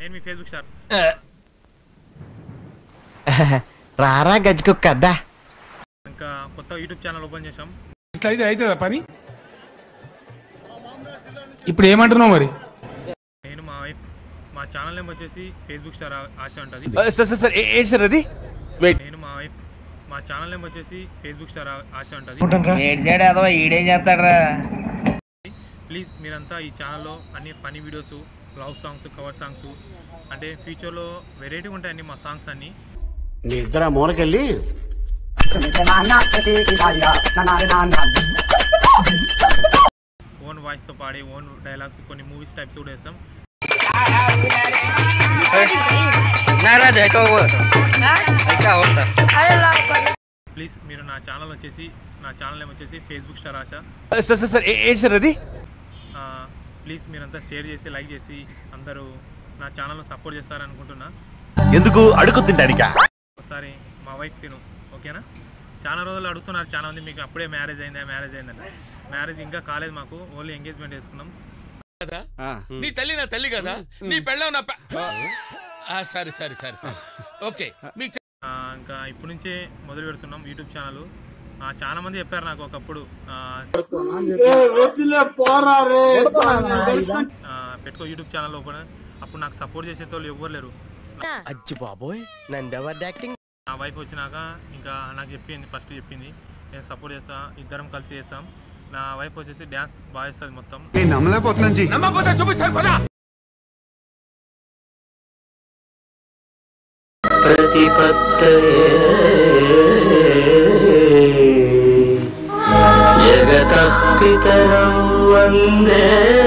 నేను మీ Facebook star రారా గజ్జుకుక్క అద్దా ఇంకా కొత్త యూట్యూబ్ ఛానల్ ఓపెన్ చేసాం ఇట్లా అయితే అవుతుందా పని ఇప్పుడు ఏమంటున్నావు మరి నేను మా వైఫ్ మా ఛానల్ నేమ్ వచ్చేసి ఫేస్బుక్ స్టార్ ఆ- ఆశ ఉంటుంది సార్ సార్ సార్ ఏ- ఏంటి సార్ అది వెయిట్ నేను మా వైఫ్ మా ఛానల్ నేమ్ వచ్చేసి ఫేస్బుక్ స్టార్ ఆ- ఆశ ఉంటుంది ఏడు సైడ్ ఏదో ఈడేం చేస్తాడరా ప్లీజ్ మీరంతా ఈ ఛానల్లో అన్ని funny videos love songs cover songs అంటే ఫ్యూచర్లో వెరైటీ ఉంటాయండి మా సాంగ్స్ అన్నీ నీ ఇద్దరు ఆ మూలకెళ్ళి ఓన్ వాయిస్తో పాడే ఓన్ డైలాగ్స్ కొన్ని మూవీస్ టైప్స్ కూడా వేస్తాం ప్లీజ్ మీరు నా ఛానల్ వచ్చేసి నా ఛానల్ నేమ్ వచ్చేసి Facebook star Asha sir sir sir ఏ- ఏంటి సార్ అది ఆ, ప్లీజ్ మీరంతా షేర్ చేసి లైక్ చేసి అందరూ నా ఛానల్ను సపోర్ట్ చేస్తారనుకుంటున్నా ఎందుకు అడుగు తింటానికా ఒకసారి మా వైఫ్ తిను ఓకేనా చాలా రోజులు అడుగుతున్నారు చాలా మంది మీకు అప్పుడే మ్యారేజ్ అయిందా మ్యారేజ్ అయిందని మ్యారేజ్ ఇంకా కాలేదు మాకు ఓన్లీ ఎంగేజ్మెంట్ చేసుకున్నాం నీ తల్లి నా తల్లి కదా నీ పెళ్ళం నా పె- ఆ, సరే సరే సరే సరే ఓకే మీకు ఆ, ఇంకా ఇప్పటి నుంచే మొదలు పెడుతున్నాం యూట్యూబ్ ఛానల్ చాలా మంది చెప్పారు నాకు ఒకప్పుడు ఆ, ఆ, పెట్టుకో యూట్యూబ్ ఛానల్ ఓపెన్ అప్పుడు నాకు సపోర్ట్ చేసే వాళ్ళు ఎవ్వరు లేరు అజ్జి బాబోయ్ నందెవర్ యాక్టింగ్ నా వైఫ్ వచ్చినాక ఇంకా నాకు చెప్పింది ఫస్ట్ చెప్పింది నేను సపోర్ట్ చేస్తా ఇద్దరం కలిసి చేస్తాం నా వైఫ్ వచ్చేసి డ్యాన్స్ బాగా చేస్తుంది మొత్తం నేను నమ్మలేకపోతున్నాను జీ నమ్మకపోతే చూపిస్తాను పదా జగతః పితరం వందే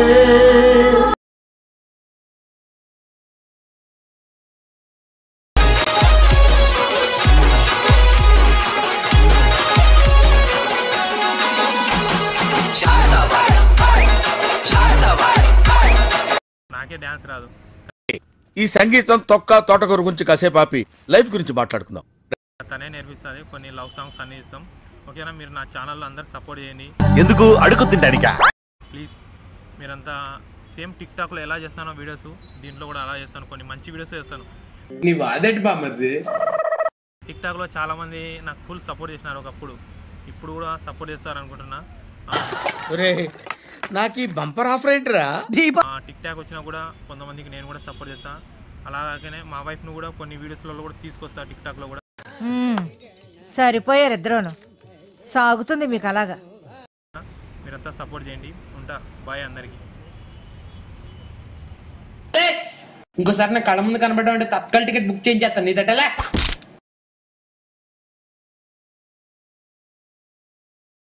నాకే డ్యాన్స్ రాదు ఈ సంగీతం తొక్క తోటకూర గురించి కాసేపు ఆపి లైఫ్ గురించి మాట్లాడుకుందాం తనే నేర్పిస్తుంది కొన్ని లవ్ సాంగ్స్ అన్నీ ఇస్తాం ఓకేనా మీరు నా ఛానల్లో అందరు సపోర్ట్ చేయండి ఎందుకు అడుగు తింటానికా ప్లీజ్ మీరంతా సేమ్ టిక్ టాక్లో ఎలా చేస్తానో వీడియోస్ దీంట్లో కూడా అలా చేస్తాను కొన్ని మంచి వీడియోస్ చేస్తాను నీ బాధటి బామ్మది టిక్ టాక్లో చాలామంది నాకు ఫుల్ సపోర్ట్ చేసినారు ఒకప్పుడు ఇప్పుడు కూడా సపోర్ట్ చేస్తారు అనుకుంటున్నా నాకు ఈ బంపర్ ఆఫర్ ఏంటిరా టిక్ టాక్ వచ్చినా కూడా కొంతమందికి నేను కూడా సపోర్ట్ చేస్తా అలాగనే మా వైఫ్ను కూడా కొన్ని వీడియోస్లలో కూడా తీసుకొస్తా టిక్ టాక్లో కూడా మ్మ్. సరిపోయారు ఇద్దరును సాగుతుంది మీకు అలాగా మీరంతా సపోర్ట్ చేయండి ఉంటా బాయ్ అందరికీ ఇంకోసారి నా కళ్ళ ముందు కనబడడం అంటే తత్కాల టికెట్ బుక్ చేయించేస్తాను నీ తట్టలే